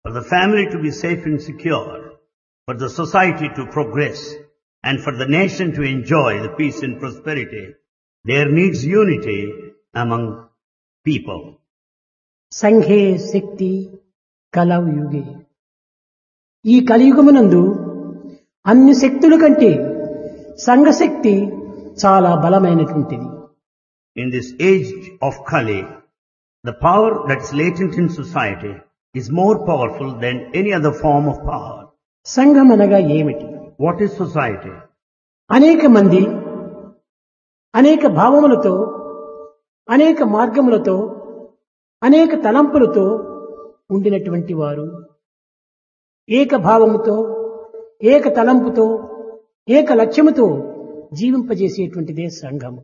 for the family to be safe and secure, for the society to progress, and for the nation to enjoy the peace and prosperity, there needs unity among people. సంఘే శక్తి కలవు యుగే ఈ కలియుగమునందు అన్ని శక్తుల కంటే సంఘశక్తి చాలా బలమైనటువంటిది In this age of Kali, the power that is latent in society is more powerful than any other form of power. సంఘం అనగా ఏమిటి What is society? అనేక మంది అనేక భావములతో అనేక మార్గములతో అనేక తలంపులతో ఉండినటువంటి వారు ఏక భావముతో ఏక తలంపుతో ఏక లక్ష్యముతో జీవింపజేసేటువంటిదే సంఘము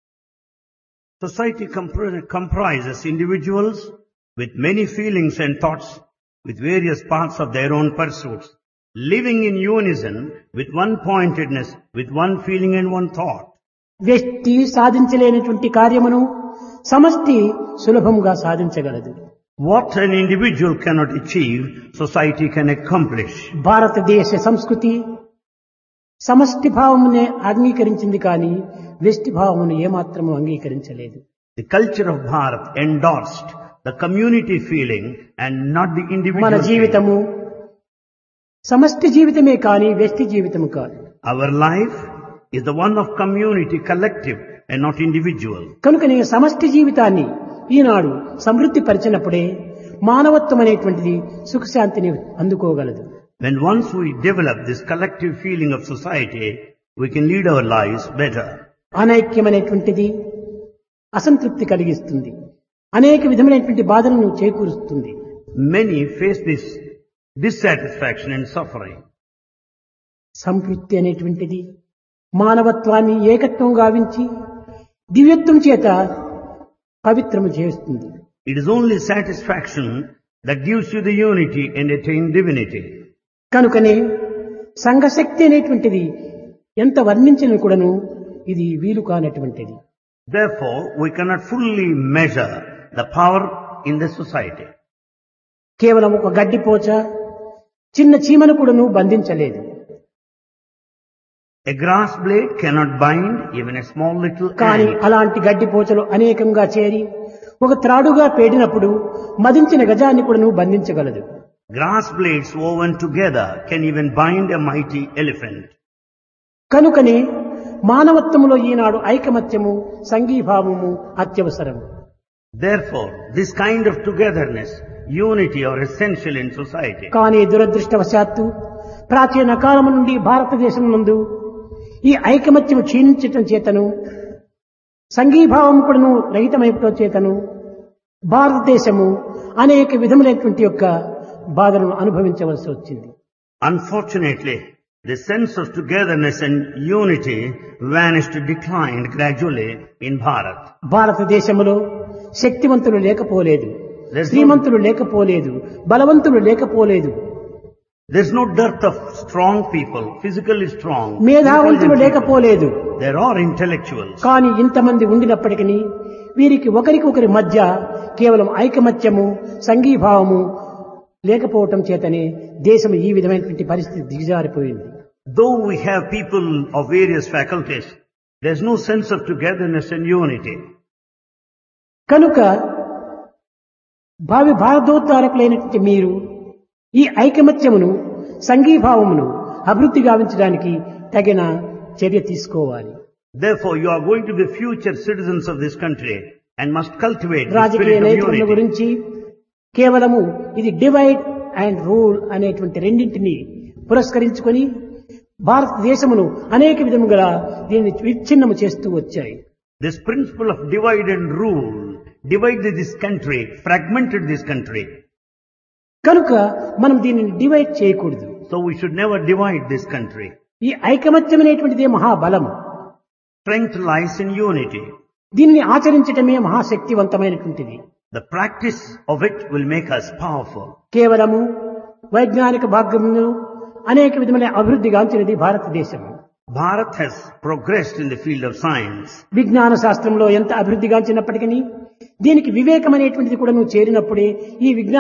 Society compri- comprises individuals with many feelings and thoughts with various paths of their own pursuits, living in unison with one pointedness, with one feeling and one thought. వ్యక్తి సాధించలేనటువంటి కార్యమును సమష్టి సులభంగా సాధించగలదు What an individual cannot achieve, society can accomplish. భారతదేశ సంస్కృతి సమష్టి భావమునే అంగీకరించింది కానీ వ్యష్టి భావమును ఏమాత్రము అంగీకరించలేదు The culture of Bharat endorsed the community feeling and not the మన individual feeling. జీవితము సమష్టి జీవితమే కానీ వ్యష్టి జీవితము కాదు Our life is the one of community, collective and not individual. కనుకనే సమష్టి జీవితాన్ని ఈనాడు సమృద్ధి పరిచినప్పుడే మానవత్వం అనేటువంటిది సుఖశాంతిని అందుకోగలదు When once we develop this collective feeling of society, we can lead our lives better. అనైక్యం అనేటువంటిది అసంతృప్తి కలిగిస్తుంది అనేక విధమైనటువంటి బాధలను చేకూరుస్తుంది Many face this dissatisfaction and suffering. సంతృప్తి అనేటువంటిది మానవత్వాన్ని ఏకత్వం గావించి దివ్యత్వం చేత పవిత్రము చేస్తుంది It is only satisfaction that gives you the unity and attain divinity. కనుకనే సంఘశక్తి అనేటువంటిది ఎంత వర్ణించిన కూడాను ఇది వీలు కానటువంటిది Therefore, we cannot fully measure the power in the society. కేవలం ఒక గడ్డిపోచ చిన్న చీమను కూడాను బంధించలేదు A grass blade cannot bind even a small little కానీ ant. అలాంటి గడ్డిపోచలు అనేకంగా చేరి ఒక త్రాడుగా పేడినప్పుడు మదించిన గజాన్ని కూడాను బంధించగలదు Grass blades woven together can even bind a mighty elephant. కనుకనే మానవత్వములో ఈనాడు ఐకమత్యము సంఘీభావము అత్యవసరం Therefore, this kind of togetherness, unity are essential in society. కానీ దురదృష్టవశాత్తు ప్రాచీన కాలము నుండి భారతదేశం నందు ఈ ఐకమత్యం క్షీణించటం చేతను సంఘీభావం కూడాను రహితమైపోవడం చేతను భారతదేశము అనేక విధములైనటువంటి యొక్క బాధలను అనుభవించవలసి వచ్చింది Unfortunately, the sense of togetherness and unity vanished, declined gradually in Bharat. భారతదేశములో శక్తివంతులు లేకపోలేదు There's no, శ్రీమంతులు లేకపోలేదు బలవంతులు లేకపోలేదు there's no dearth of strong people, physically strong. మేధావంతులు intelligent people. లేకపోలేదు There are intellectuals. కానీ ఇంతమంది ఉండినప్పటికీ వీరికి ఒకరికి ఒకరి మధ్య కేవలం ఐకమత్యము సంఘీభావము లేకపోవటం చేతనే దేశం ఈ విధమైనటువంటి పరిస్థితి దిగజారిపోయింది Though we have people of various faculties, there's no sense of togetherness and unity. కనుక భావి భారతోద్ధారకులైనటువంటి మీరు ఈ ఐకమత్యమును సంఘీభావమును అభివృద్ధి గావించడానికి తగిన చర్య తీసుకోవాలి Therefore, you are going to be future citizens of this country and must cultivate the రాజకీయ spirit of నైతికత unity. గురించి కేవలము ఇది డివైడ్ అండ్ రూల్ అనేటువంటి రెండింటిని పురస్కరించుకొని భారతదేశమును అనేక విధముగా దీన్ని విచ్ఛిన్నము చేస్తూ వచ్చాయి This principle of divide and rule divided this country, fragmented this country. కనుక మనం దీనిని డివైడ్ చేయకూడదు So we should never divide this country. ఈ ఐకమత్యం అనేటువంటిదే మహాబలం Strength lies in unity. దీనిని ఆచరించటమే మహాశక్తివంతమైనటువంటిది The practice of it will make us powerful. కేవలము వైజ్ఞానిక భాగంలో అనేక విధమైన అభివృద్ధి గాంచినది భారతదేశం Bharat has progressed in the field of science. విజ్ఞాన శాస్త్రంలో ఎంత అభివృద్ధి గాంచినప్పటికీ దీనికి వివేకం అనేటువంటిది కూడా నువ్వు చేరినప్పుడే ఈ విజ్ఞాన